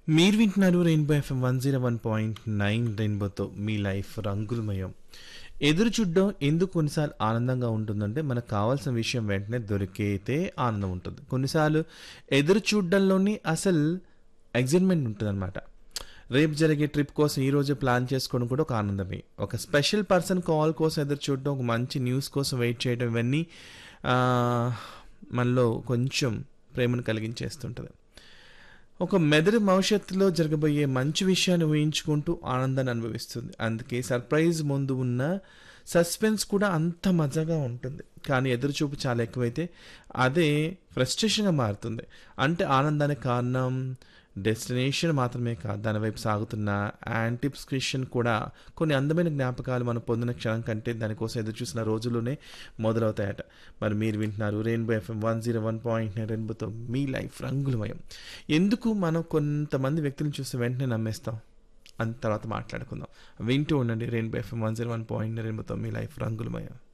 మీరు వింటున్నారు Rainbow FM one zero one point nine రెయిన్బోతో మీ లైఫ్ రంగులమయం ఎదురు చూడడం ఎందుకు కొన్నిసార్లు ఆనందంగా ఉంటుందంటే మనకు కావాల్సిన విషయం వెంటనే దొరికితే ఆనందం ఉంటుంది కొన్నిసార్లు ఎదురు చూడడంలోని అసలు ఎగ్జైట్మెంట్ ఉంటుందన్నమాట రేపు జరిగే ట్రిప్ కోసం ఈ రోజే ప్లాన్ చేసుకోవడం కూడా ఒక ఆనందమే ఒక స్పెషల్ పర్సన్ కాల్ కోసం ఎదురు చూడడం ఒక మంచి న్యూస్ కోసం వెయిట్ చేయడం ఇవన్నీ ఆ, మనలో కొంచెం ప్రేమను కలిగించేస్తుంటుంది ఒక మెదడు భవిష్యత్తులో జరగబోయే మంచి విషయాన్ని ఊహించుకుంటూ ఆనందాన్ని అనుభవిస్తుంది అందుకే సర్ప్రైజ్ ముందు ఉన్న సస్పెన్స్ కూడా అంత మజాగా ఉంటుంది కానీ ఎదురుచూపు చాలా ఎక్కువైతే అదే ఫ్రస్ట్రేషన్గా మారుతుంది అంటే ఆనందానికి కారణం డెస్టినేషన్ మాత్రమే కాదు దాని వైపు సాగుతున్న యాంటిప్స్క్రిప్షన్ కూడా కొన్ని అందమైన జ్ఞాపకాలు మనం పొందిన క్షణం కంటే దానికోసం ఎదురు చూసిన రోజుల్లోనే మొదలవుతాయట మరి మీరు వింటున్నారు Rainbow FM one zero one point nine రెయిన్బోతో మీ లైఫ్ రంగులమయం ఎందుకు మనం కొంతమంది వ్యక్తులను చూస్తే వెంటనే నమ్మేస్తాం అంత తర్వాత మాట్లాడుకుందాం వింటూ ఉండండి Rainbow FM one zero one point రెయిన్బోతో మీ లైఫ్ రంగులమయం